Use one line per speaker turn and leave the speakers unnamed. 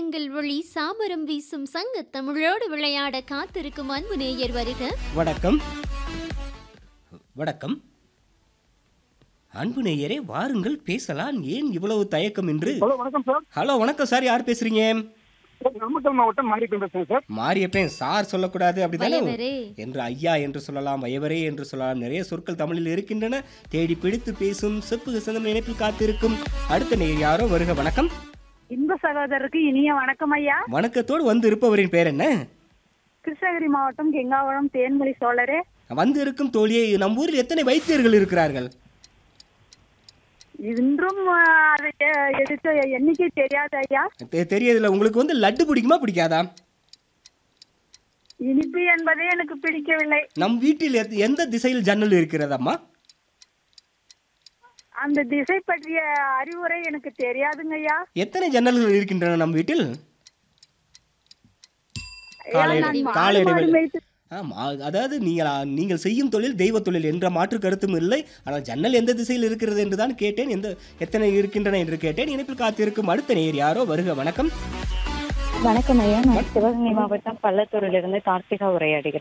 சாமரங்கள் ஒளி சாமரம் வீசும் சங்க தமிழோடு விளையாட காத்திருக்கும் அன்பு நேயர் வருக
வணக்கம் வணக்கம் அன்பு நேயரே வாருங்கள் பேசலாம் ஏன் இவ்வளவு தயக்கம் என்று
ஹலோ வணக்கம் சார்
ஹலோ வணக்கம் சார் யார் பேசுறீங்க
சார், நாமக்கல் மாவட்டம் மாரிக்கம் பேசுறேன் சார்
மாரியப்பேன் சார் சொல்லக்கூடாது அப்படிதானே
வயவரே
என்று ஐயா என்று சொல்லலாம் வயவரே என்று சொல்லலாம் நிறைய சொற்கள் தமிழில் இருக்கின்றன தேடி பிடித்து பேசும் செப்பு சந்தம் நினைப்பில் காத்திருக்கும் அடுத்த நேர் யாரோ வருக வணக்கம்
இன்ப சகோதரருக்கு இனிய வணக்கம் ஐயா
வணக்கத்தோடு வந்து இருப்பவரின் பேர் என்ன
கிருஷ்ணகிரி மாவட்டம் கெங்காவரம் தேன்மொழி சோழரே
வந்து இருக்கும் தோழியை நம் ஊரில் எத்தனை வைத்தியர்கள் இருக்கிறார்கள்
இன்றும் ஆ, அதை எ- எடுத்த எண்ணிக்கை தெரியாது ஐயா
தெ- தெரியதில்ல உங்களுக்கு வந்து லட்டு பிடிக்குமா பிடிக்காதா
இனிப்பு என்பதே எனக்கு பிடிக்கவில்லை
நம் வீட்டில் எத்- எந்த திசையில் ஜன்னல் இருக்கிறதம்மா
அந்த திசை பற்றிய அறிவுரை எனக்கு தெரியாதுங்க ஐயா
எத்தனை ஜன்னல்கள் இருக்கின்றன நம் வீட்டில்
ஐயா,
காலை
நான் மாடு
காலை
மாடு
இடைவேளை
மேய்த்து-
ஆமா அதாவது நீங்கள் நீங்கள் செய்யும் தொழில் தெய்வ தொழில் என்ற மாற்று கருத்தும் இல்லை ஆனால் ஜன்னல் எந்த திசையில் இருக்கிறது என்று தான் கேட்டேன் எந்த எத்தனை இருக்கின்றன என்று கேட்டேன் இணைப்பில் காத்திருக்கும் அடுத்த நேர் யாரோ வருக வணக்கம்
வணக்கம் ஐயா நான் சிவகங்கை மாவட்டம் பள்ளத்தூரிலிருந்து கார்த்திகா உரையாடுகிறேன்